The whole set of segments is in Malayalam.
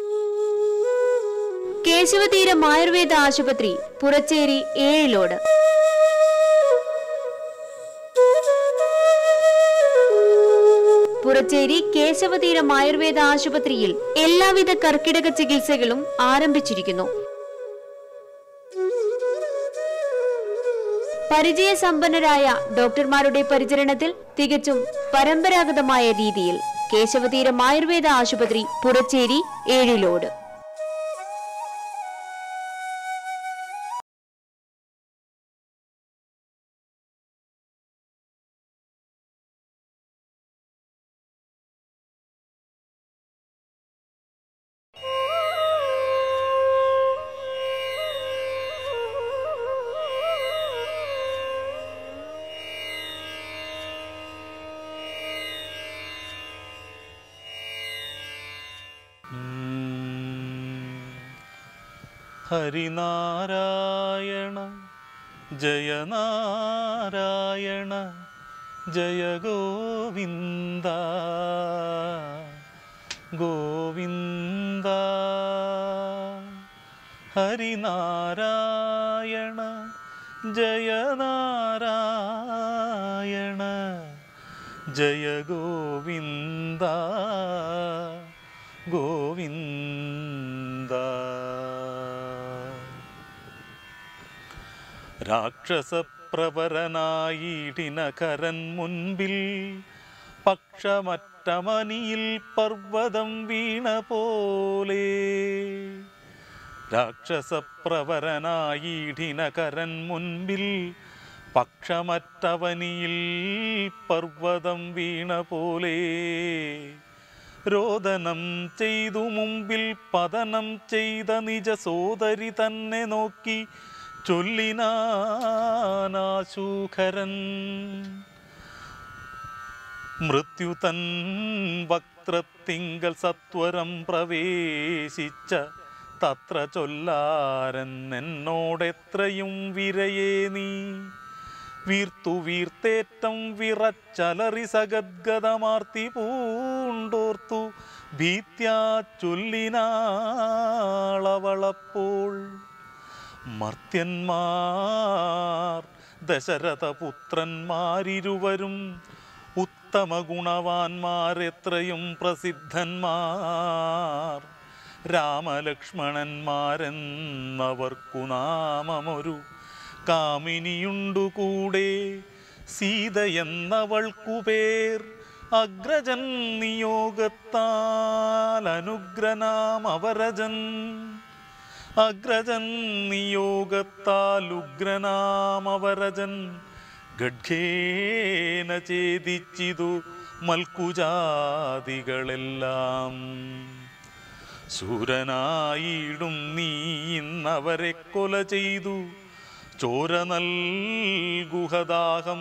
കേശവതീരം ആയുർവേദ ആശുപത്രി പുറച്ചേരി ഏഴിലോട് പുറച്ചേരി കേശവതീരം ആയുർവേദ ആശുപത്രിയിൽ എല്ലാവിധ കർക്കിടക ചികിത്സകളും ആരംഭിച്ചിരിക്കുന്നു പരിചയസമ്പന്നരായ ഡോക്ടർമാരുടെ പരിചരണത്തിൽ തികച്ചും പരമ്പരാഗതമായ രീതിയിൽ കേശവതീരം ആയുർവേദ ആശുപത്രി പുറച്ചേരി ഏഴിലോട് ഹരിനാരായണ ജയനാരായണ ജയ ഗോവിന്ദ ഗോവിന്ദ ഹരിനാരായണ ജയനാരായണ ജയ ഗോവിന്ദ ഗോവിന്ദ രാക്ഷസപ്രവരനായിടിനകരൻ മുൻപിൽ പക്ഷമറ്റമനിയിൽ പർവ്വതം വീണ പോലെ രാക്ഷസപ്രവരനായിടിനകരൻ മുൻപിൽ പക്ഷമറ്റവനിയിൽ പർവ്വതം വീണ പോലെ രോദനം ചെയ്തു മുമ്പിൽ പതനം ചെയ്ത നിജ സോദരി തന്നെ നോക്കി ചൊല്ലിനാശൂഖരൻ മൃത്യുതൻ വക്ത്രത്തിങ്കൽ സത്വരം പ്രവേശിച്ച തത്ര ചൊല്ലാരൻ എന്നോടെത്രയും വിരയേ നീ വീർത്തു വീർത്തേറ്റം വിറച്ചലറി സഗദ്ഗതമാർത്തി പൂണ്ടോർത്തു ഭീത്യാ ചൊല്ലിനാളവളപ്പോൾ മർത്യന്മാർ ദശരഥപുത്രന്മാരിരുവരും ഉത്തമ ഗുണവാന്മാരെത്രയും പ്രസിദ്ധന്മാർ രാമലക്ഷ്മണന്മാരെന്നവർക്കു നാമമൊരു കാമിനിയുണ്ടു കൂടെ സീത എന്നവൾക്കു പേർ അഗ്രജൻ നിയോഗത്താൽ അനുഗ്രനാം അവരജൻ അഗ്രജൻ നിയോഗത്താൽ ഉഗ്രനാമവരജൻ ഗഡ്ഘേന ഛേദിച്ചിതു മൽക്കുജാതികളെല്ലാം ശൂരനായിടും നീ ഇന്നവരെ കൊല ചെയ്തു ചോര നൽകുഹദാഹം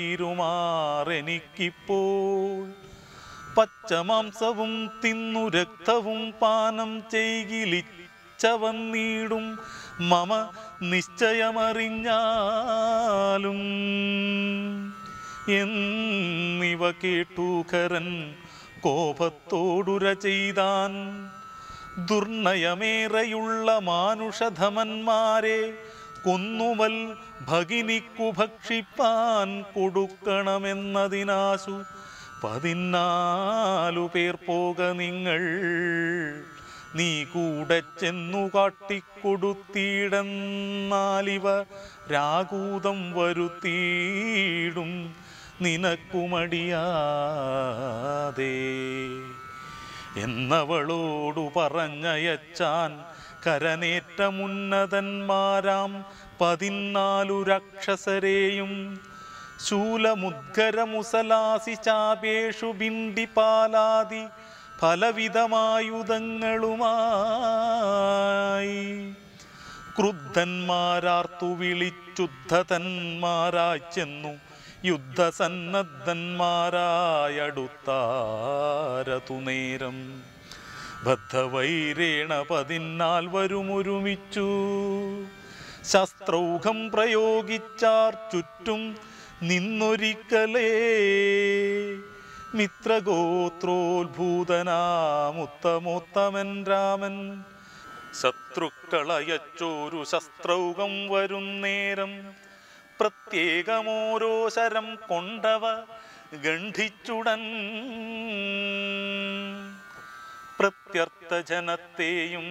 തീരുമാറെനിക്കിപ്പോൾ പച്ചമാംസവും തിന്നു രക്തവും പാനം ചെയ്കിലിച്ചവന്നീടും മമ നിശ്ചയമറിഞ്ഞാലും എന്നിവ കേട്ടൂഖരൻ കോപത്തോടുര ചെയ്താൻ ദുർനയമേറെയുള്ള മാനുഷധമന്മാരെ കൊന്നുവൽ ഭഗിനിക്കു ഭക്ഷിപ്പാൻ കൊടുക്കണമെന്നതിനാശു പതിനാലു പേർ പോക നിങ്ങൾ നീ കൂടെ ചെന്നു കാട്ടിക്കൊടുത്തിയിടെന്നാലിവ രാകൂതം വരുത്തിയിടും നിനക്കുമടിയാതെ എന്നവളോടു പറഞ്ഞയച്ചാൻ കരനേറ്റമുന്നതന്മാരാം പതിനാലു രാക്ഷസരെയും ശൂലമുദ്ഗരമുസലാസി ചാപേഷു ബിണ്ടിപാലാദി ഫലവിധമായുധങ്ങളുമായി ക്രുദ്ധന്മാരാർത്തു വിളിച്ചുദ്ധതന്മാരായി ചെന്നു യുദ്ധസന്നദ്ധന്മാരായടുത്താരതു നേരം ബദ്ധവൈരേണ പതിനാൽ വരുമൊരുമിച്ചു ശസ്ത്രൗഘം പ്രയോഗിച്ചാർ ചുറ്റും നിന്നൊരിക്കലേ മിത്രഗോത്രോത്ഭൂതനാമുത്തമോത്തമൻ രാമൻ ശത്രുക്കളയച്ചോരു ശസ്ത്രൗകം വരുന്നേരം പ്രത്യേകമോരോ ശരം കൊണ്ടവ ഗണ്ഠിച്ചുടൻ പ്രത്യർത്ഥ ജനത്തെയും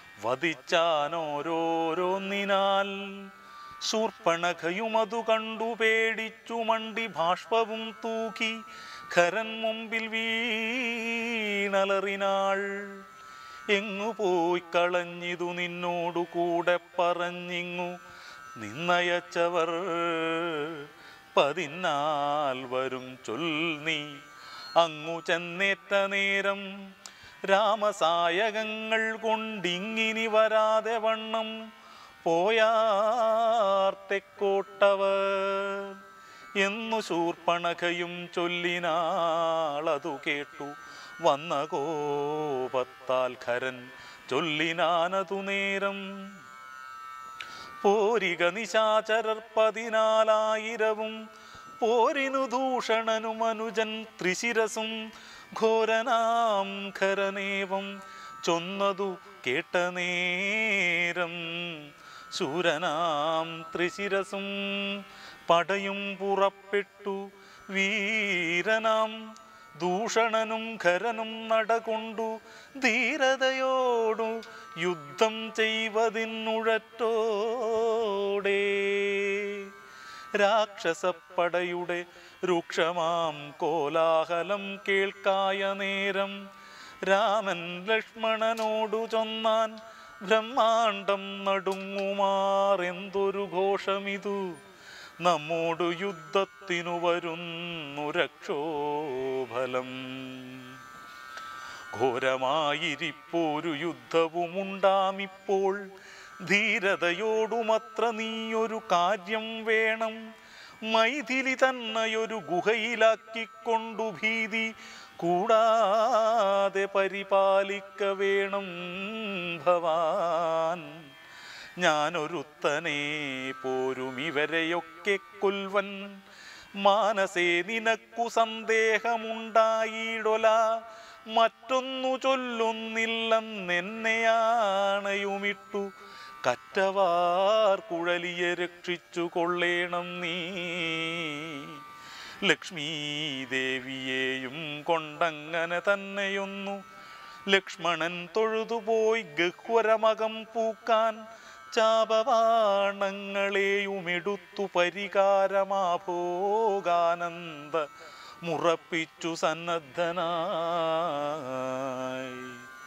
വധിച്ചാനോരോരോന്നിനാൽ ശൂർപ്പണഖയുമതു കണ്ടു പേടിച്ചു മണ്ടി ബാഷ്പവും തൂക്കി ഖരൻ മുമ്പിൽ വീണലറിനാൾ എങ്ങു പോയി കളഞ്ഞിതു നിന്നോടു കൂടെ പറഞ്ഞിങ്ങു നിന്നയച്ചവർ പതിനാൽ വരും ചൊൽനീ അങ്ങു ചെന്നേറ്റ നേരം രാമസായകങ്ങൾ കൊണ്ടിങ്ങിനി വരാതെ വണ്ണം പോയാർതെക്കോട്ടവർ എന്നു ശൂർപ്പണഖയും ചൊല്ലിനാളതു കേട്ടു വന്ന കോപത്താൽ ഖരൻ ചൊല്ലിനാനതു നേരം പോരിക നിശാചരർ പതിനാലായിരവും പോരിനു ദൂഷണനും അനുജൻ ത്രിശിരസും ഘോരനാം ഖരനേവം ചൊന്നതു കേട്ട നേരം ശൂരനാം ത്രിശിരസും പടയും പുറപ്പെട്ടു വീരനാം ദൂഷണനും ഖരനും നടകൊണ്ടു ധീരതയോടു യുദ്ധം ചെയ്വതിനുഴറ്റോടെ രാക്ഷസപ്പടയുടെ രൂക്ഷമാം കോലാഹലം കേൾക്കായ നേരം രാമൻ ലക്ഷ്മണനോടു ചൊന്നാൻ ബ്രഹ്മാണ്ടം നടുങ്ങുമാറെന്തൊരു ഘോഷമിതു നമ്മോടു യുദ്ധത്തിനു വരുന്നു രക്ഷോഫലം ഘോരമായിരിപ്പോരു യുദ്ധവുമുണ്ടാമിപ്പോൾ ധീരതയോടുമത്ര നീയൊരു കാര്യം വേണം മൈഥിലി തന്നയൊരു ഗുഹയിലാക്കിക്കൊണ്ടു ഭീതി കൂടാതെ പരിപാലിക്ക വേണം ഭവാൻ ഞാനൊരുത്തനെ പോരും ഇവരെയൊക്കെ കൊൽവൻ മാനസേ നിനക്കു സന്ദേഹമുണ്ടായിടൊല മറ്റൊന്നു ചൊല്ലുന്നില്ലെന്നെന്നെയാണയുമിട്ടു കറ്റവാർ കുഴലിയെ രക്ഷിച്ചു കൊള്ളേണം നീ ലക്ഷ്മീ ദേവിയെയും കൊണ്ടങ്ങനെ തന്നെയൊന്നു ലക്ഷ്മണൻ തൊഴുതുപോയി ഗഹ്വരമകം പൂക്കാൻ ചാപവാണങ്ങളെയുമെടുത്തു പരികാരമാഭോഗാനന്ദ മുറപ്പിച്ചു സന്നദ്ധനായി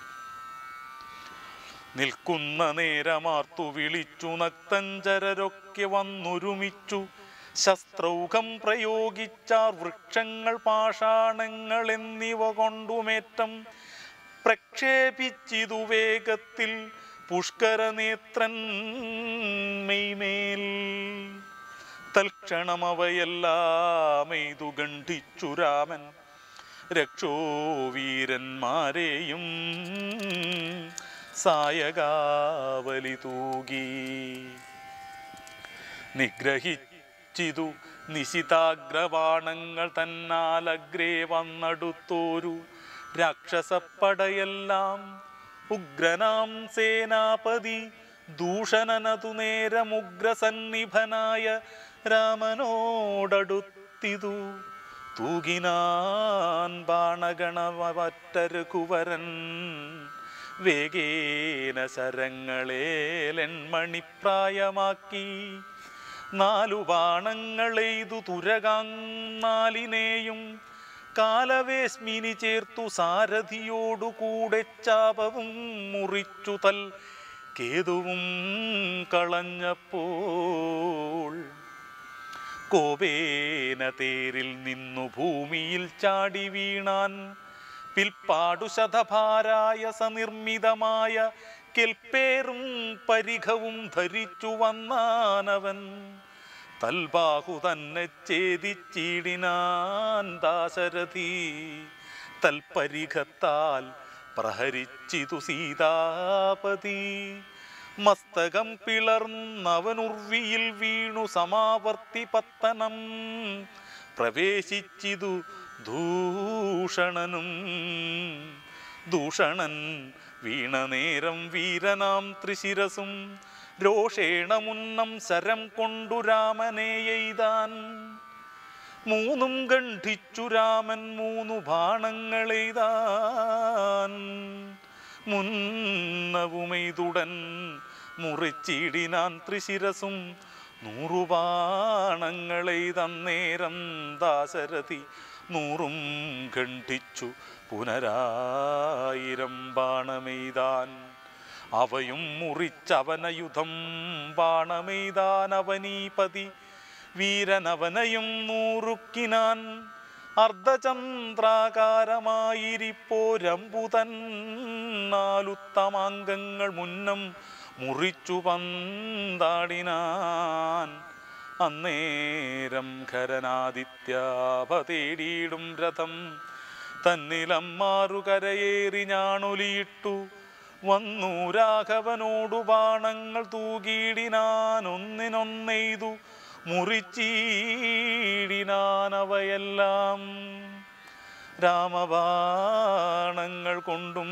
നിൽക്കുന്ന നേരമാർത്തു വിളിച്ചു നക്തഞ്ചരരൊക്കെ വന്നൊരുമിച്ചു ശസ്ത്രൗഘം പ്രയോഗിച്ചാർ വൃക്ഷങ്ങൾ പാഷാണങ്ങൾ എന്നിവ കൊണ്ടുമേറ്റം പ്രക്ഷേപിച്ചിതു വേഗത്തിൽ പുഷ്കരനേത്രൻ മെയ്മേൽ തൽക്ഷണം അവയെല്ലാം എയ്തു ഗണ്ഠിച്ചു രാമൻ രക്ഷോവീരന്മാരെയും സായകാവലി തൂകി നിഗ്രഹിച്ചിതു നിശിതാഗ്രവാണങ്ങൾ തന്നാലഗ്രേ വന്നടുത്തോരു രാക്ഷസപ്പടയെല്ലാം ഉഗ്രനാം സേനാപതി ദൂഷണനതു നേരമുഗ്രസന്നിഭനായ രാമനോടടുത്തിതു തൂകിനാൻ ബാണഗണവറ്റരുകുവരൻ വേഗേന ശരങ്ങളേലെൺമണിപ്രായമാക്കി നാലു ബാണങ്ങളെയ്തു തുരകാന്നാലിനെയും കാലവേസ്മിനി ചേർത്തു സാരഥിയോടു കൂടെ ചാപവും മുറിച്ചു തൽ കേതുവും കളഞ്ഞപ്പോൾ കോപേന തേരിൽ നിന്നു ഭൂമിയിൽ ചാടി വീണാൻ പിൽപ്പാടു ശതഭാരായ സനിർമ്മിതമായ കെൽപ്പേറും പരിഘവും ധരിച്ചു വന്നാനവൻ തൽബാഹു തന്നെ ഛേദിച്ചിടിനാൻ ദാശരഥി തൽപരിഘത്താൽ പ്രഹരിച്ചിതു സീതാപതി മസ്തകം പിളർന്നവനുർവിയിൽ വീണു സമാവർത്തി പത്തനം പ്രവേശിച്ചിതു ദൂഷണനും ദൂഷണൻ വീണ നേരം വീരനാം ത്രിശിരസും രോഷേണ മുന്നം ശരം കൊണ്ടു രാമനെ എയ്താൻ മൂന്നും ഗണ്ഠിച്ചു രാമൻ മൂന്നു ബാണങ്ങളെയ്താൻ മുന്നവുമെയ്തുടൻ മുറിച്ചിടിനാൻ ത്രിശിരസും നൂറുബാണങ്ങളെയ്തന്നേരം ദാശരഥി നൂറും ഖണ്ഡിച്ചു പുനരായിരം ബാണമെയ്താൻ അവയും മുറിച്ചവനയുധം ബാണമെയ്താൻ അവനീപതി വീരനവനയും നൂറുക്കിനാൻ അർദ്ധചന്ദ്രാകാരമായിരിപ്പോരമ്പുതൻ നാലുത്തമാംഗങ്ങൾ മുന്നം മുറിച്ചു പന്താടിനാൻ അന്നേരം ഖരനാദിത്യാഭ തേടിയിടും രഥം തന്നിലമ്മാറുകരയേറി ഞാണൊലിയിട്ടു വന്നു രാഘവനോടു ബാണങ്ങൾ തൂകിയിടിനാൻ ഒന്നിനൊന്നെയ്തു മുറിച്ചീടിനാനവയെല്ലാം രാമബാണങ്ങൾ കൊണ്ടും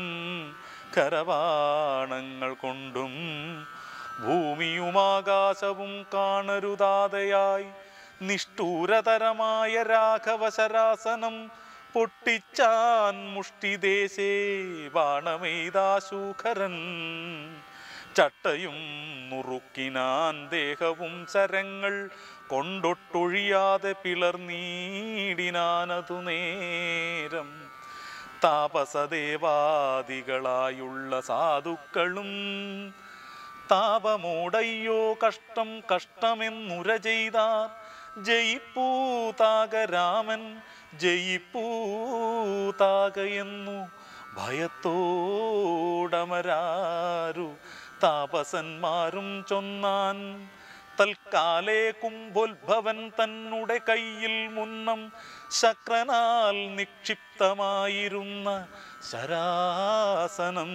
കരബാണങ്ങൾ കൊണ്ടും ഭൂമിയുമാകാശവും കാണരുതാതെയായി നിഷ്ഠൂരതരമായ രാഘവശരാസനം പൊട്ടിച്ചാൻ മുഷ്ടിദേശേ ബാണമെയ്താശൂഖരൻ ചട്ടയും നുറുക്കിനാൻ ദേഹവും ശരങ്ങൾ കൊണ്ടൊട്ടൊഴിയാതെ പിളർന്നീടിനാനതു നേരം താപസദേവാദികളായുള്ള സാധുക്കളും താപമോടയ്യോ കഷ്ടം കഷ്ടമെന്നുര ചെയ്താർ ജയിപ്പൂതാക രാമൻ ജയിപ്പൂതാകയെന്നു ഭയത്തോടമരാരു താപസന്മാരും ചൊന്നാൻ തൽക്കാലേ കുംഭോത്ഭവൻ തന്നുടെ കയ്യിൽ മുന്നം ശക്രനാൽ നിക്ഷിപ്തമായിരുന്ന ശരാസനം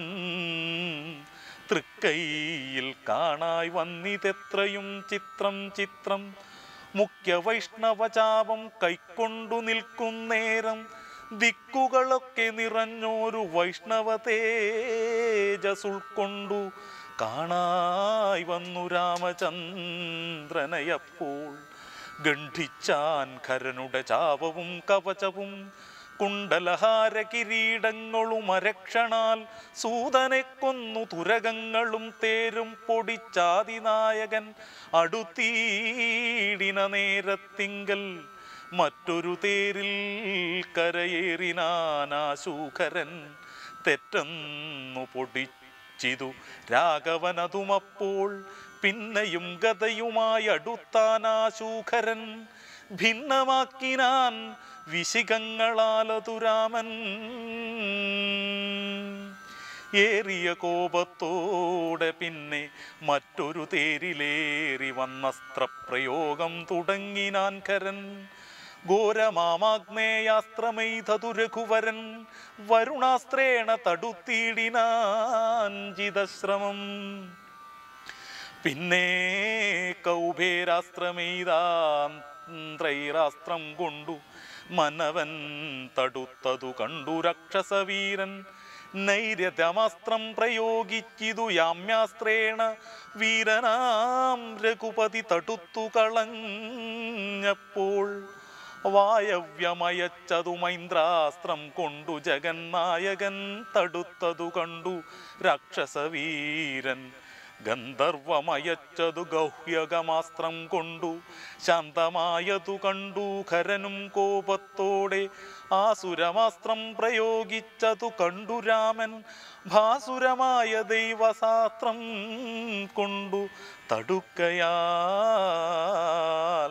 തൃക്കൈയിൽ കാണായി വന്നിതെത്രയും ചിത്രം ചിത്രം മുഖ്യ വൈഷ്ണവചാപം കൈക്കൊണ്ടു നിൽക്കുന്നേരം ദിക്കുകളൊക്കെ നിറഞ്ഞോരു വൈഷ്ണവ തേജസുൾക്കൊണ്ടു കാണായി വന്നു രാമചന്ദ്രനയപ്പോൾ ഗണ്ഠിച്ചാൻ ഖരനുടെ ചാപവും കവചവും കുണ്ടലഹാര കിരീടങ്ങളും അരക്ഷണാൽ സൂതനെ കൊന്നു തുരകങ്ങളും തേരും പൊടിച്ചാതിനായകൻ അടുത്തീടിന നേരത്തിങ്കൽ മറ്റൊരു തേരിൽ കരയേറിനാനാശൂഖരൻ തെറ്റെന്നു പൊടിച്ചിതു രാഘവനതുമപ്പോൾ പിന്നെയും ഗതയുമായി അടുത്താനാശൂഖരൻ ഭിന്നമാക്കിനാൻ വിശികങ്ങളാലതു രാമൻ ഏറിയ കോപത്തോടെ പിന്നെ മറ്റൊരു തേരിലേറി വന്നസ്ത്രപ്രയോഗം തുടങ്ങിനാൻ കരൻ ഘോരമാമാഗ്നേയാസ്ത്രമെയ്തതു രഘുവരൻ വരുണാസ്ത്രേണ തടുത്തിടിനാൻ ജിതശ്രമം പിന്നെ കൗഭേരാസ്ത്രമെയ്താന്ത്രൈരാസ്ത്രം കൊണ്ടു മനവൻ തടുത്തതു കണ്ടു രക്ഷസവീരൻ നൈര്യതമാസ്ത്രം പ്രയോഗിച്ചിതു യാമ്യാസ്ത്രേണ വീരനാം രഘുപതി തടുത്തു കളഞ്ഞപ്പോൾ വായവ്യമയച്ചതു മൈന്ദ്രാസ്ത്രം കൊണ്ടു ജഗന്നായകൻ തടുത്തതു കണ്ടു രാക്ഷസവീരൻ ഗന്ധർവമയച്ചതു ഗൗഹ്യകമാസ്ത്രം കൊണ്ടു ശാന്തമായതു കണ്ടു ഖരനും കോപത്തോടെ ആസുരമാസ്ത്രം പ്രയോഗിച്ചതു കണ്ടു രാമൻ ഭാസുരമായ ദൈവശാസ്ത്രം കൊണ്ടു തടുക്കയാൽ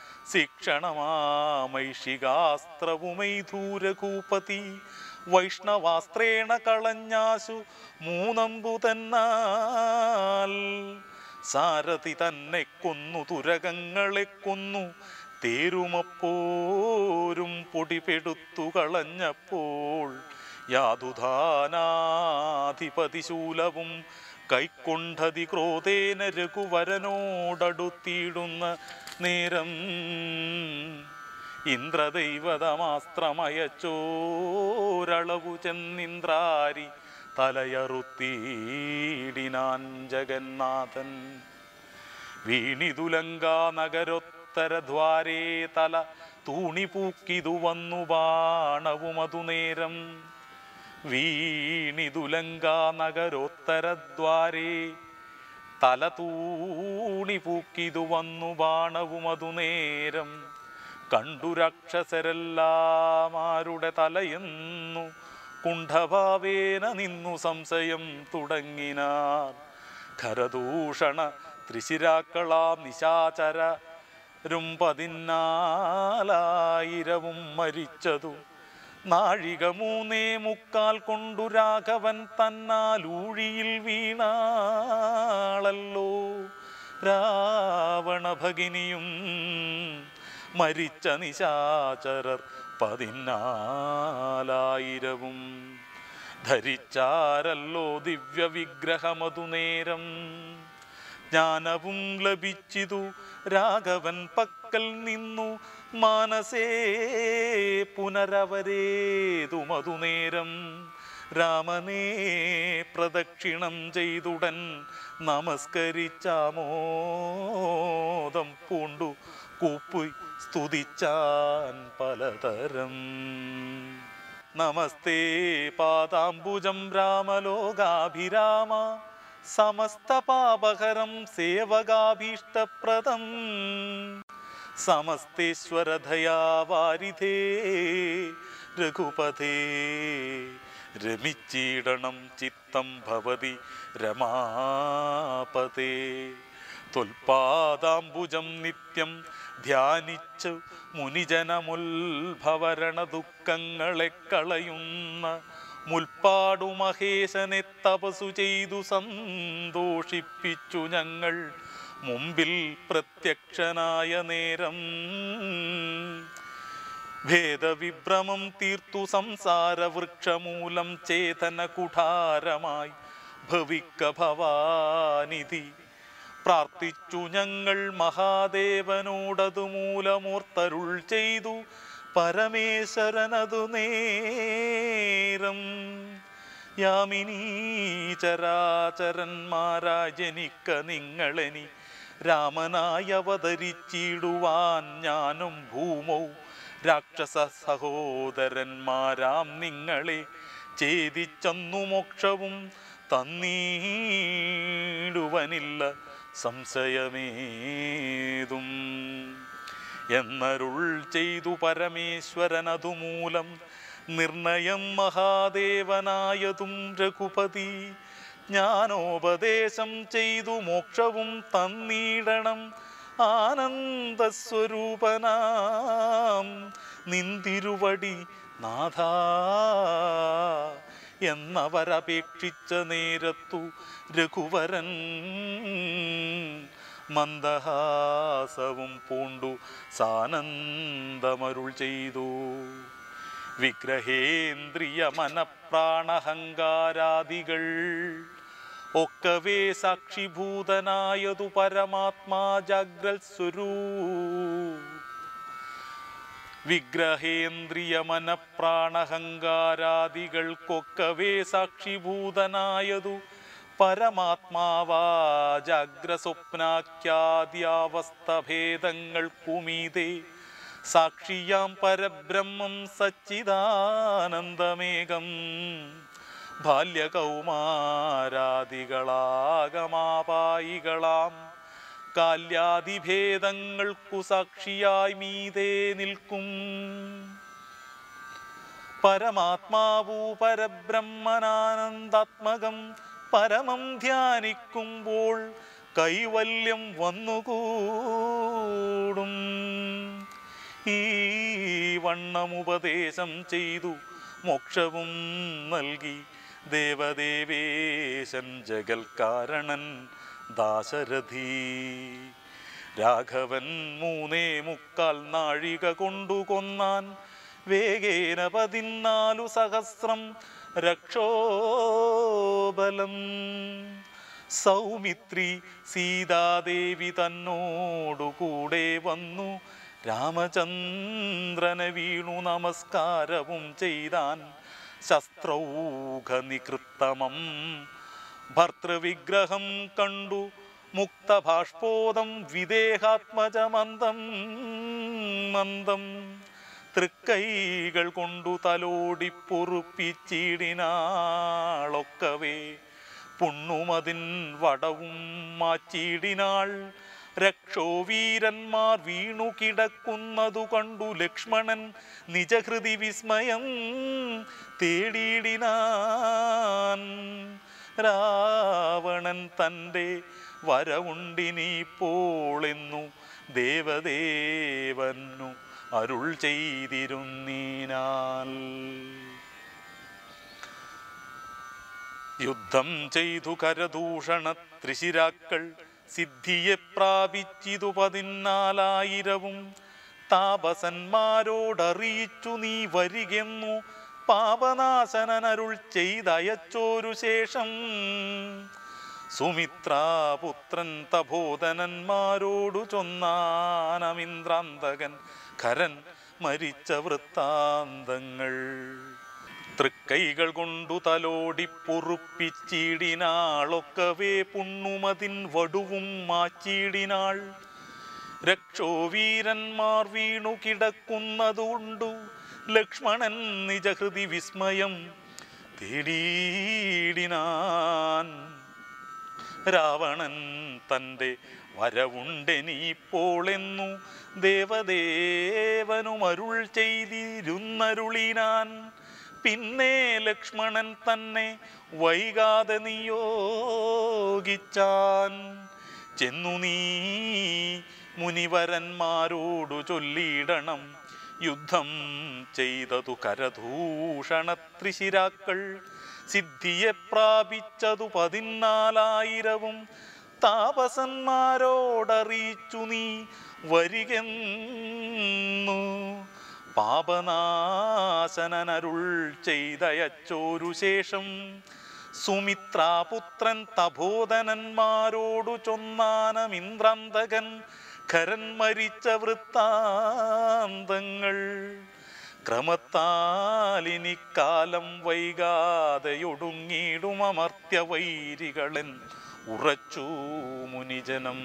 ശിക്ഷണമാമൈഷികാസ്ത്രവുമൈധൂരകൂപതി വൈഷ്ണവാസ്ത്രേണ കളഞ്ഞാശു മൂന്നമ്പു തന്നാൽ സാരഥി തന്നെ കൊന്നു തുരകങ്ങളെ കൊന്നു തേരുമപ്പോരും പൊടിപെടുത്തു കളഞ്ഞപ്പോൾ യാതുധാനാധിപതി ശൂലവും കൈക്കൊണ്ടതി ക്രോധേന രഘുവരനോടടുത്തിടുന്ന നേരം ഇന്ദ്രദൈവതമാസ്ത്രമയച്ചോരളവു ചെന്നിന്ദ്രാരി തലയറുത്തീടിനാൻ ജഗന്നാഥൻ വീണിതുലങ്കാ നഗരോത്തരദ്വാരേ തല തൂണിപൂക്കിതു വന്നു ബാണവുമതു നേരം വീണിതുലങ്കാ നഗരോത്തരദ്വാരേ തല തൂണിപൂക്കിതു വന്നു ബാണവുമതു നേരം കണ്ടു രാക്ഷസരെല്ലാം ആരുടെ തലയെന്നു കുണ്ഠഭാവേന നിന്നു സംശയം തുടങ്ങിനാർ ഖരദൂഷണ ത്രിശിരാക്കളാം നിശാചര പതിനാലായിരവും മരിച്ചതു നാഴിക മൂന്നേ മുക്കാൽ കൊണ്ടു രാഘവൻ തന്നാൽ ഊഴിയിൽ വീണാളല്ലോ രാവണ ഭഗിനിയും മരിച്ച നിശാചരർ പതിനാലായിരവും ധരിച്ചാരല്ലോ ദിവ്യ വിഗ്രഹമതു നേരം ജ്ഞാനവും ലഭിച്ചിതു രാഘവൻ പക്കൽ നിന്നു മാനസേ പുനരവരേതുമതു നേരം രാമനെ പ്രദക്ഷിണം ചെയ്തുടൻ നമസ്കരിച്ചാമോദം പൂണ്ടു കൂപ്പു സ്തുതിച്ചാൻ പലതരം നമസ്തേ പാദാംബുജം രാമലോകാഭിരാമ സമസ്ത പാപഹരം സേവകാഭീഷ്ടപ്രദം സമസ്തേശ്വരധയാവാരിധേ രഘുപഥേ രമിച്ചീടണം ചിത്തം ഭവതി രമാപതേ തൊൽപാദാംബുജം നിത്യം ധ്യാനിച്ചു മുനിജനമുൽഭവരണ ദുഃഖങ്ങളെ കളയുന്ന മുൽപ്പാടു മഹേശനെ തപസു ചെയ്തു സന്തോഷിപ്പിച്ചു ഞങ്ങൾ മുമ്പിൽ പ്രത്യക്ഷനായ നേരം ഭേദവിഭ്രമം തീർത്തു സംസാര വൃക്ഷമൂലം ചേതന കുഠാരമായി ഭവിക്ക ഭവാനിധി പ്രാർത്ഥിച്ചു ഞങ്ങൾ മഹാദേവനോടതു മൂലമൂർത്തരുൾ ചെയ്തു പരമേശ്വരനതു നേരം യാമിനീ ചരാചരന്മാരാ ജനിക്ക നിങ്ങളെനി രാമനായി അവതരിച്ചിടുവാൻ ഞാനും ഭൂമൗ രാക്ഷസ സഹോദരന്മാരാം നിങ്ങളെ ഛേദിച്ചന്നു മോക്ഷവും തന്നീടുവനില്ല സംശയമേതും എന്നരുൾ ചെയ്തു പരമേശ്വരനതുമൂലം നിർണയം മഹാദേവനായതും രഘുപതി ജ്ഞാനോപദേശം ചെയ്തു മോക്ഷവും തന്നീടണം ആനന്ദസ്വരൂപനാം നിന്തിരുവടി നാഥ എന്നവരപേക്ഷിച്ച നേരത്തു രഘുവരൻ മന്ദഹാസവും പൂണ്ടു സാനന്ദമരുൾ ചെയ്തു വിഗ്രഹേന്ദ്രിയ മനപ്രാണഹങ്കാരാദികൾ ഒക്കവേ സാക്ഷിഭൂതനായതു പരമാത്മാ ജാഗ്രത് സ്വരൂ വിഗ്രഹേന്ദ്രിയ മനപ്രാണഹങ്കാരാദികൾക്കൊക്കവേ സാക്ഷിഭൂതനായതു പരമാത്മാവാ ജാഗ്രസ്വപ്നാഖ്യാദ്യാവസ്ഥഭേദങ്ങൾക്കുമീതേ സാക്ഷിയാം പരബ്രഹ്മം സച്ചിദാനന്ദമേകം ബാല്യകൗമാരാദികളാകമാപായികളാം കാല്യാദിഭേദങ്ങൾക്കു സാക്ഷിയായി മീതേ നിൽക്കും പരമാത്മാവു പരബ്രഹ്മനാനന്ദാത്മകം പരമം ധ്യാനിക്കുമ്പോൾ കൈവല്യം വന്നുകൂടും ഈ വണ്ണമുപദേശം ചെയ്തു മോക്ഷവും നൽകി ദേവദേവേശൻ ജഗൽക്കാരണൻ ദാശരഥി രാഘവൻ മൂന്നേ മുക്കാൽ നാഴിക കൊണ്ടു കൊന്നാൻ വേഗേന പതിനാലു സഹസ്രം രക്ഷോബലം സൗമിത്രി സീതാദേവി തന്നോടു കൂടെ വന്നു രാമചന്ദ്രനെ വീണു നമസ്കാരവും ചെയ്താൻ ശസ്ത്രൗഘ നികൃത്തമം ഭർത്തൃവിഗ്രഹം കണ്ടു മുക്തഭാഷ്പോദം വിദേഹാത്മജമന്ദം മന്ദം തൃക്കൈകൾ കൊണ്ടു തലോടി പൊറുപ്പിച്ചിടിനാളൊക്കവേ പുണ്ണുമതിൻ വടവും മാറ്റിയിടിനാൾ രക്ഷോവീരന്മാർ വീണു കിടക്കുന്നതു കണ്ടു ലക്ഷ്മണൻ നിജഹൃതി വിസ്മയം തേടിയിടിനാൻ രാവണൻ തൻ്റെ വരവുണ്ടിനിപ്പോളെന്നു ദേവദേവന്നു അരുൾ ചെയ്തിരുന്നീനാൽ യുദ്ധം ചെയ്തു കരദൂഷണ ത്രിശിരാക്കൾ സിദ്ധിയെ പ്രാപിച്ചിതു പതിനാലായിരവും താപസന്മാരോടറിയിച്ചു നീ വരികെന്നു പാപനാശനരുൾ ചെയ്തയച്ചോരു ശേഷം സുമിത്രാപുത്രൻ തബോധനന്മാരോടു ചൊന്നാനമിന്ദ്രാന്തകൻ ഖരൻ മരിച്ച വൃത്താന്തങ്ങൾ തൃക്കൈകൾ കൊണ്ടു തലോടി പൊറുപ്പിച്ചിടിനാളൊക്കവേ പുണ്ണുമതിൻ വടുവും മാറ്റിയിടിനാൾ രക്ഷോവീരന്മാർ വീണു കിടക്കുന്നതുകൊണ്ടു ലക്ഷ്മണൻ നിജഹൃതി വിസ്മയം തേടിയിടിനാൻ രാവണൻ തൻ്റെ വരവുണ്ടെനിപ്പോളെന്നു ദേവദേവനും അരുൾ ചെയ്തിരുന്നരുളിനാൻ പിന്നെ ലക്ഷ്മണൻ തന്നെ വൈകാതെ നിയോഗിച്ചാൻ ചെന്നു നീ മുനിവരന്മാരോടു ചൊല്ലിയിടണം യുദ്ധം ചെയ്തതു കരദൂഷണ ത്രിശിരാക്കൾ സിദ്ധിയെ പ്രാപിച്ചതു പതിനാലായിരവും താപസന്മാരോടറിയിച്ചു നീ വരികെന്നു പാപനാശനരുൾ ചെയ്തയച്ചോരു ശേഷം സുമിത്രാപുത്രൻ തബോധനന്മാരോടു ചൊന്നാനമിന്ദ്രാന്തകൻ ഖരൻ മരിച്ച വൃത്താന്തങ്ങൾ ക്രമത്താലിനിക്കാലം വൈകാതെയൊടുങ്ങിയിടും അമർത്യ വൈരികളൻ ഉറച്ചു മുനിജനം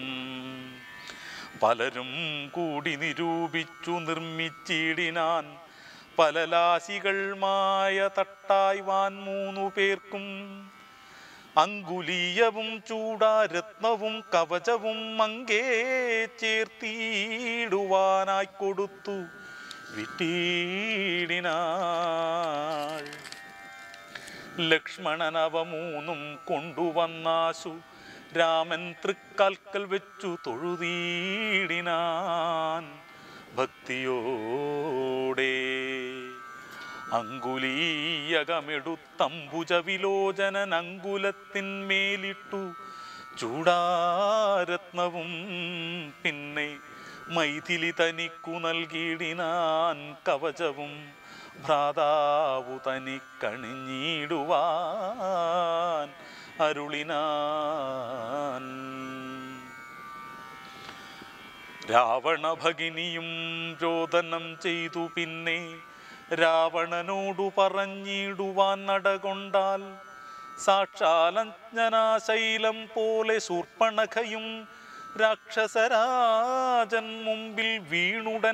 പലരും കൂടി നിരൂപിച്ചു നിർമ്മിച്ചിടിനാൻ പലലാശികൾ മായ തട്ടായ്വാൻ മൂന്നു പേർക്കും അങ്കുലീയവും ചൂടാരത്നവും കവചവും മങ്കേ ചേർത്തിടുവാനായി കൊടുത്തു വിട്ടീടിനാൾ ലക്ഷ്മണൻ അവ മൂന്നും കൊണ്ടുവന്നാശു രാമൻ തൃക്കാൽക്കൽ വെച്ചു തൊഴുതീടിനാൻ ഭക്തിയോടെ അങ്കുലീയകമെടുത്തമ്പുജ വിലോചനൻ അങ്കുലത്തിന്മേലിട്ടു ചൂടാരത്നവും പിന്നെ മൈഥിലി തനിക്കു നൽകിയിടിനാൻ കവചവും ഭ്രാതാവു തനിക്കണിഞ്ഞിടുവാൻ അരുളിനാൻ രാവണ ഭഗിനിയും രോദനം ചെയ്തു പിന്നെ രാവണനോടു പറഞ്ഞിടുവാൻ നടകൊണ്ടാൽ സാക്ഷാലജ്ഞനാശൈലം പോലെ ശൂർപ്പണഖയും രാക്ഷസരാജൻ മുമ്പിൽ വീണുടൻ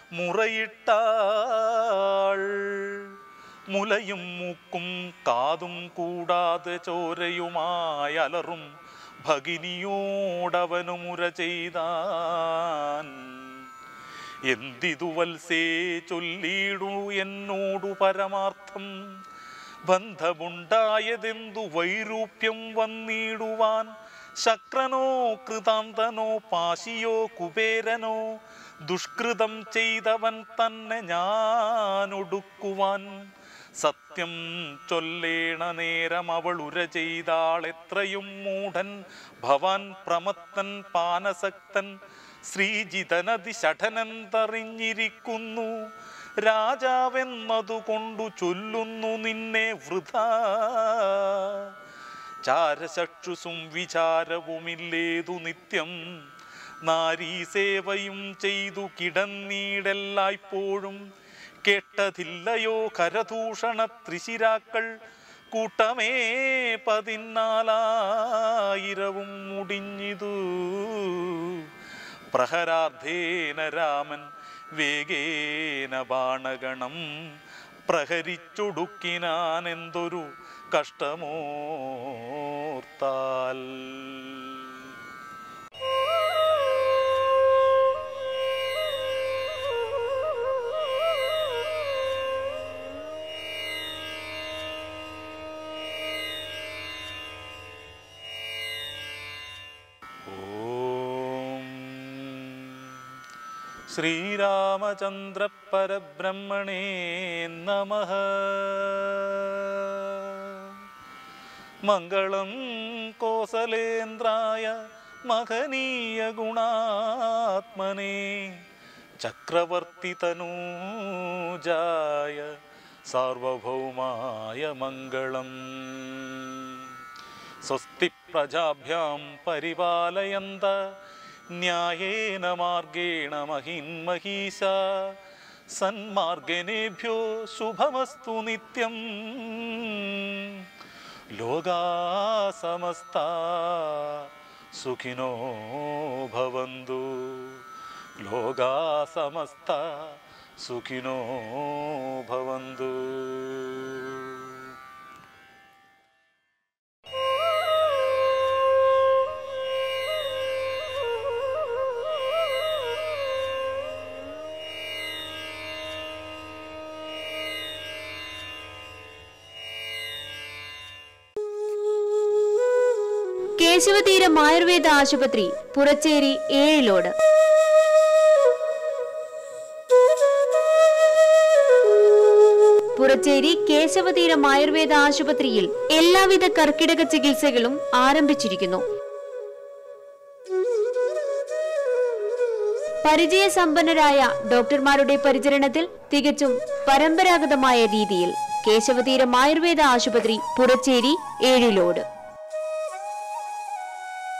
മുറയിട്ടാൾ മുലയും മൂക്കും കാതും കൂടാതെ ചോരയുമായി അലറും ഭഗിനിയോടവനു മുര ചെയ്താൻ എന്തിതു വത്സേ ചൊല്ലിയിടൂ എന്നോടു പരമാർത്ഥം ബന്ധമുണ്ടായതെന്തു വൈരൂപ്യം വന്നിടുവാൻ ശക്രനോ കൃതാന്തനോ പാശിയോ കുബേരനോ ദുഷ്കൃതം ചെയ്തവൻ തന്നെ ഞാനൊടുക്കുവാൻ സത്യം ചൊല്ലേണ നേരം അവൾ ഉര ചെയ്താൾ എത്രയും മൂഢൻ ഭവാൻ പ്രമത്തൻ പാനസക്തൻ ശ്രീജിതനതി ഷഠനന്തറിഞ്ഞിരിക്കുന്നു രാജാവെന്നതുകൊണ്ടു ചൊല്ലുന്നു നിന്നെ വൃഥ ചാരചക്ഷുസും വിചാരവുമില്ലേതു നിത്യം നാരീസേവയും ചെയ്തു കിടന്നീടെല്ലായ്പ്പോഴും കേട്ടതില്ലയോ കരദൂഷണ ത്രിശിരാക്കൾ കൂട്ടമേ പതിനാലായിരവും മുടിഞ്ഞിതു പ്രഹരാർദ്ധേന രാമൻ വേഗേന ബാണഗണം പ്രഹരിച്ചൊടുക്കിനാൻ എന്തൊരു കഷ്ടമോർത്താൽ ഓം ശ്രീരാമചന്ദ്ര പരബ്രഹ്മണേ നമ മംഗളം കോസലേന്ദ്രായ മഹനീയ ഗുണാത്മനെ ചക്രവർത്തി തനൂജായ സാർവഭൗമായ മംഗളം സ്വസ്തി പ്രജാഭ്യാം പരിപാലയന്ത ന്യായേന മാർഗേണ മഹിന്മഹീശ സന്മാർഗനേഭ്യോ ശുഭമസ്തു നിത്യം ലോകാ സമസ്ത സുഖിനോ ഭവന്തു ലോകാ സമസ്ത സുഖിനോ ഭവന്തു കേശവതീരം ആയുർവേദ ആശുപത്രി പുറച്ചേരി ഏഴിലോട് പുറച്ചേരി കേശവതീരം ആയുർവേദ ആശുപത്രിയിൽ എല്ലാവിധ കർക്കിടക ചികിത്സകളും ആരംഭിച്ചിരിക്കുന്നു പരിചയസമ്പന്നരായ ഡോക്ടർമാരുടെ പരിചരണത്തിൽ തികച്ചും പരമ്പരാഗതമായ രീതിയിൽ കേശവതീരം ആയുർവേദ ആശുപത്രി പുറച്ചേരി ഏഴിലോട്